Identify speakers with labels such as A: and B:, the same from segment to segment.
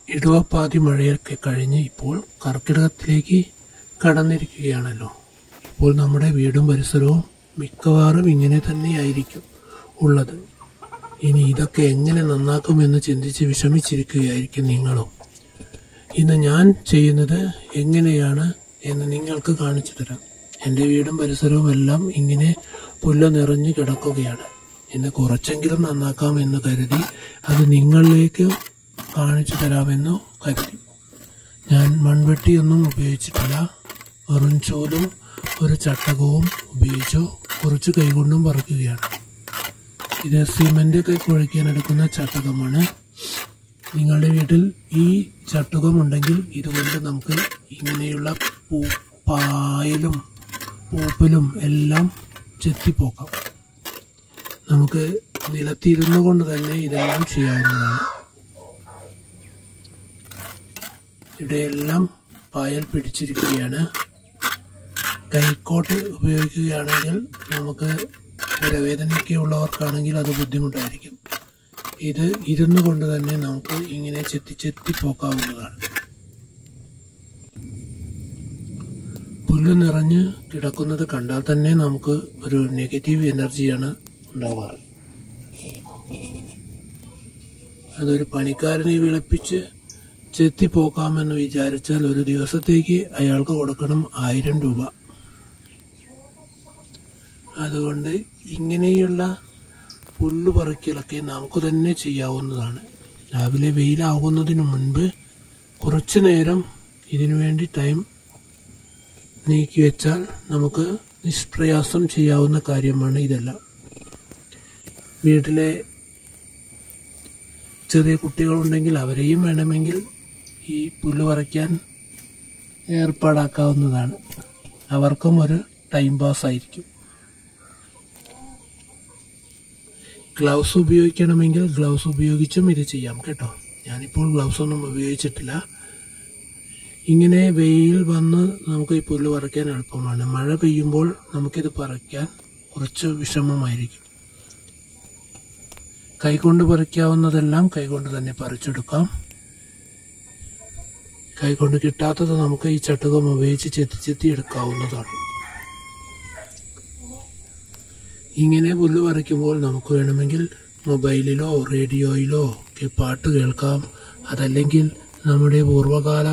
A: ഇടവപ്പാതി മഴയൊക്കെ കഴിഞ്ഞ് ഇപ്പോൾ കർക്കിടകത്തിലേക്ക് കടന്നിരിക്കുകയാണല്ലോ ഇപ്പോൾ നമ്മുടെ വീടും പരിസരവും മിക്കവാറും ഇങ്ങനെ തന്നെയായിരിക്കും ഉള്ളത് ഇനി ഇതൊക്കെ എങ്ങനെ നന്നാക്കുമെന്ന് ചിന്തിച്ച് വിഷമിച്ചിരിക്കുകയായിരിക്കും നിങ്ങളും ഇന്ന് ഞാൻ ചെയ്യുന്നത് എങ്ങനെയാണ് എന്ന് നിങ്ങൾക്ക് കാണിച്ചു തരാം എൻ്റെ വീടും പരിസരവും എല്ലാം ഇങ്ങനെ പുല്ല് നിറഞ്ഞു കിടക്കുകയാണ് ഇന്ന് കുറച്ചെങ്കിലും നന്നാക്കാമെന്ന് കരുതി അത് നിങ്ങളിലേക്ക് കാണിച്ചു തരാമെന്നു കരുതി ഞാൻ മൺവെട്ടിയൊന്നും ഉപയോഗിച്ചിട്ടില്ല വെറും ചോലും ഒരു ചട്ടകവും ഉപയോഗിച്ചു കുറച്ച് കൈകൊണ്ടും പറിക്കുകയാണ് ഇത് സിമന്റ് ഒക്കെ കുഴയ്ക്കാൻ എടുക്കുന്ന ചട്ടകമാണ് നിങ്ങളുടെ വീട്ടിൽ ഈ ചട്ടുകം ഉണ്ടെങ്കിൽ ഇതുകൊണ്ട് നമുക്ക് ഇങ്ങനെയുള്ള പൂ പായലും പൂപ്പലും എല്ലാം ചെത്തിപ്പോക്കാം നമുക്ക് നിലത്തിരുന്നു കൊണ്ട് തന്നെ ഇതെല്ലാം ചെയ്യാവുന്നതാണ് ഇവിടെയെല്ലാം പായൽ പിടിച്ചിരിക്കുകയാണ് കൈക്കോട്ട് ഉപയോഗിക്കുകയാണെങ്കിൽ നമുക്ക് പുരവേദനയൊക്കെ ഉള്ളവർക്കാണെങ്കിൽ അത് ബുദ്ധിമുട്ടായിരിക്കും ഇത് ഇരുന്നു കൊണ്ട് തന്നെ നമുക്ക് ഇങ്ങനെ ചെത്തി ചെത്തി പോക്കാവുന്നതാണ് പുല്ല് നിറഞ്ഞ് കിടക്കുന്നത് കണ്ടാൽ തന്നെ നമുക്ക് ഒരു നെഗറ്റീവ് എനർജിയാണ് ഉണ്ടാവാറ് അതൊരു പണിക്കാരനെ വിളിപ്പിച്ച് ചെത്തിപ്പോക്കാമെന്ന് വിചാരിച്ചാൽ ഒരു ദിവസത്തേക്ക് അയാൾക്ക് കൊടുക്കണം ആയിരം രൂപ അതുകൊണ്ട് ഇങ്ങനെയുള്ള പുല്ല് പറിക്കലൊക്കെ നമുക്ക് തന്നെ ചെയ്യാവുന്നതാണ് രാവിലെ വെയിലാകുന്നതിന് മുൻപ് കുറച്ചു നേരം ഇതിനു വേണ്ടി ടൈം നീക്കി വെച്ചാൽ നമുക്ക് നിഷ്പ്രയാസം ചെയ്യാവുന്ന കാര്യമാണ് ഇതെല്ലാം വീട്ടിലെ ചെറിയ കുട്ടികളുണ്ടെങ്കിൽ അവരെയും വേണമെങ്കിൽ ഈ പുല്ല് പറിക്കാൻ ഏർപ്പാടാക്കാവുന്നതാണ് അവർക്കും ഒരു ടൈം പാസ് ആയിരിക്കും ഗ്ലൗസ് ഉപയോഗിക്കണമെങ്കിൽ ഗ്ലൗസ് ഉപയോഗിച്ചും ഇത് ചെയ്യാം കേട്ടോ ഞാനിപ്പോൾ ഗ്ലൗസ് ഒന്നും ഉപയോഗിച്ചിട്ടില്ല ഇങ്ങനെ വെയിൽ വന്ന് നമുക്ക് ഈ പുല്ല് പറിക്കാൻ എളുപ്പമാണ് മഴ പെയ്യുമ്പോൾ നമുക്കിത് പറിക്കാൻ കുറച്ച് വിഷമമായിരിക്കും കൈകൊണ്ട് പറിക്കാവുന്നതെല്ലാം കൈകൊണ്ട് തന്നെ പറിച്ചെടുക്കാം കൈകൊണ്ട് കിട്ടാത്തത് നമുക്ക് ഈ ചട്ടുകം ഉപയോഗിച്ച് ചെത്തി ചെത്തി എടുക്കാവുന്നതാണ് ഇങ്ങനെ പുല്ല് പറിക്കുമ്പോൾ നമുക്ക് വേണമെങ്കിൽ മൊബൈലിലോ റേഡിയോയിലോ ഒക്കെ പാട്ട് കേൾക്കാം അതല്ലെങ്കിൽ നമ്മുടെ പൂർവ്വകാല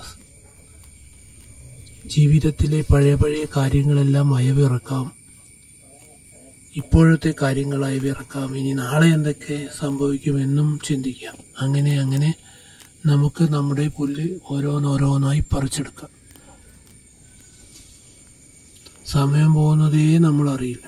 A: ജീവിതത്തിലെ പഴയ പഴയ കാര്യങ്ങളെല്ലാം അയവിറക്കാം ഇപ്പോഴത്തെ കാര്യങ്ങൾ അയവിറക്കാം ഇനി നാളെ എന്തൊക്കെ സംഭവിക്കുമെന്നും ചിന്തിക്കാം അങ്ങനെ അങ്ങനെ നമുക്ക് നമ്മുടെ പുല്ല് ഓരോന്നോരോന്നായി പറിച്ചെടുക്കാം സമയം പോകുന്നതേ നമ്മൾ അറിയില്ല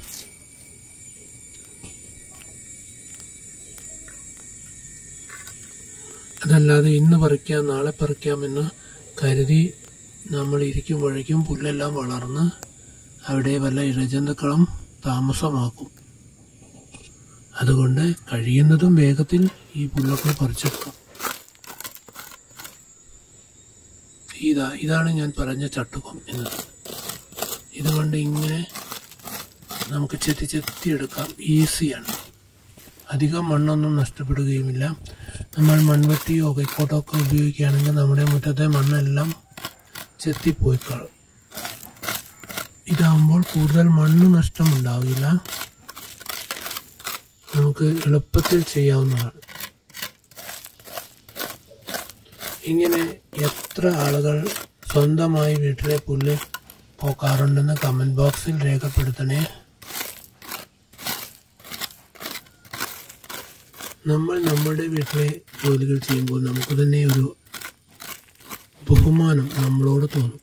A: അതല്ലാതെ ഇന്ന് പറിക്കാം നാളെ പറിക്കാമെന്ന് കരുതി നമ്മൾ ഇരിക്കുമ്പോഴേക്കും പുല്ലെല്ലാം വളർന്ന് അവിടെ വല്ല ഇഴജന്തുക്കളും താമസമാക്കും അതുകൊണ്ട് കഴിയുന്നതും വേഗത്തിൽ ഈ പുല്ലൊക്കെ പറിച്ചെടുക്കാം ഇതാ ഇതാണ് ഞാൻ പറഞ്ഞ ചട്ടുകം എന്നത് ഇതുകൊണ്ട് ഇങ്ങനെ നമുക്ക് ചെത്തി ചെത്തി എടുക്കാം ഈസിയാണ് അധികം മണ്ണൊന്നും നഷ്ടപ്പെടുകയുമില്ല നമ്മൾ മൺവെട്ടിയോ കൈക്കോട്ടോ ഒക്കെ ഉപയോഗിക്കുകയാണെങ്കിൽ നമ്മുടെ മുറ്റത്തെ മണ്ണെല്ലാം ചെത്തിപ്പോയിക്കാളും ഇതാകുമ്പോൾ കൂടുതൽ മണ്ണ് നഷ്ടമുണ്ടാവില്ല നമുക്ക് എളുപ്പത്തിൽ ചെയ്യാവുന്നതാണ് ഇങ്ങനെ എത്ര ആളുകൾ സ്വന്തമായി വീട്ടിലെ പുല്ല് പോക്കാറുണ്ടെന്ന് കമന്റ് ബോക്സിൽ രേഖപ്പെടുത്തണേ നമ്മൾ നമ്മുടെ വീട്ടിലെ ജോലികൾ ചെയ്യുമ്പോൾ നമുക്ക് തന്നെ ഒരു ബഹുമാനം നമ്മളോട് തോന്നും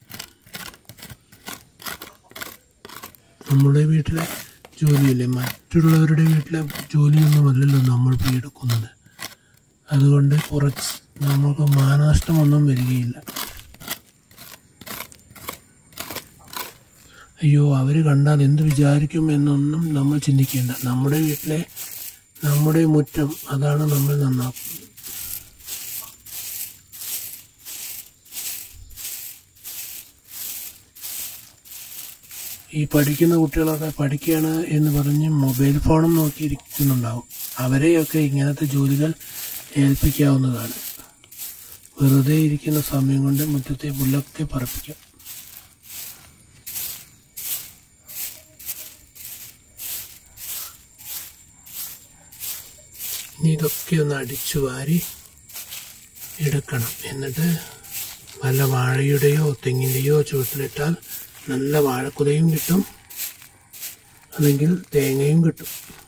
A: നമ്മുടെ വീട്ടിലെ ജോലിയല്ലേ മറ്റുള്ളവരുടെ വീട്ടിലെ ജോലിയൊന്നുമല്ലല്ലോ നമ്മൾ പോയി എടുക്കുന്നത് അതുകൊണ്ട് കുറച്ച് നമുക്ക് മാനനഷ്ടമൊന്നും വരികയില്ല അയ്യോ അവർ കണ്ടാൽ എന്ത് വിചാരിക്കും എന്നൊന്നും നമ്മൾ ചിന്തിക്കേണ്ട നമ്മുടെ വീട്ടിലെ നമ്മുടെ മുറ്റം അതാണ് നമ്മൾ നന്നാക്കുന്നത് ഈ പഠിക്കുന്ന കുട്ടികളൊക്കെ പഠിക്കുകയാണ് എന്ന് പറഞ്ഞ് മൊബൈൽ ഫോണും നോക്കിയിരിക്കുന്നുണ്ടാവും അവരെയൊക്കെ ഇങ്ങനത്തെ ജോലികൾ ഏൽപ്പിക്കാവുന്നതാണ് വെറുതെ ഇരിക്കുന്ന സമയം കൊണ്ട് മുറ്റത്തെ പുല്ലൊക്കെ പറപ്പിക്കാം ഇനി ഇതൊക്കെ ഒന്ന് അടിച്ചു വാരി എടുക്കണം എന്നിട്ട് വല്ല വാഴയുടെയോ തെങ്ങിൻ്റെയോ ചുവട്ടിലിട്ടാൽ നല്ല വാഴക്കുലയും കിട്ടും അല്ലെങ്കിൽ തേങ്ങയും കിട്ടും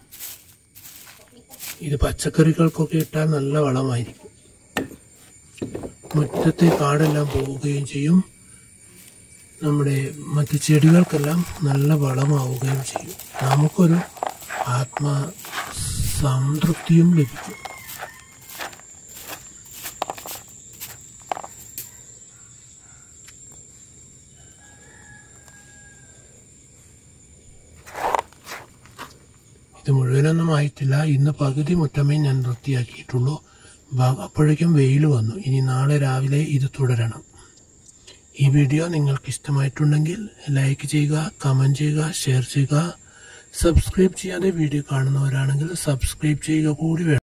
A: ഇത് പച്ചക്കറികൾക്കൊക്കെ ഇട്ടാൽ നല്ല വളമായിരിക്കും മുറ്റത്തെ കാടെല്ലാം പോവുകയും ചെയ്യും നമ്മുടെ മറ്റു ചെടികൾക്കെല്ലാം നല്ല വളമാവുകയും ചെയ്യും നമുക്കൊരു ആത്മ സംതൃപ്തിയും ലഭിക്കും ഇത് മുഴുവനൊന്നും ആയിട്ടില്ല ഇന്ന് പകുതി മുറ്റമേ ഞാൻ വൃത്തിയാക്കിയിട്ടുള്ളൂ ബാ- അപ്പോഴേക്കും വെയിൽ വന്നു ഇനി നാളെ രാവിലെ ഇത് തുടരണം ഈ വീഡിയോ നിങ്ങൾക്ക് ഇഷ്ടമായിട്ടുണ്ടെങ്കിൽ ലൈക്ക് ചെയ്യുക കമൻറ്റ് ചെയ്യുക ഷെയർ ചെയ്യുക സബ്സ്ക്രൈബ് ചെയ്യാതെ വീഡിയോ കാണുന്നവരാണെങ്കിൽ സബ്സ്ക്രൈബ് ചെയ്യുക കൂടി വേണം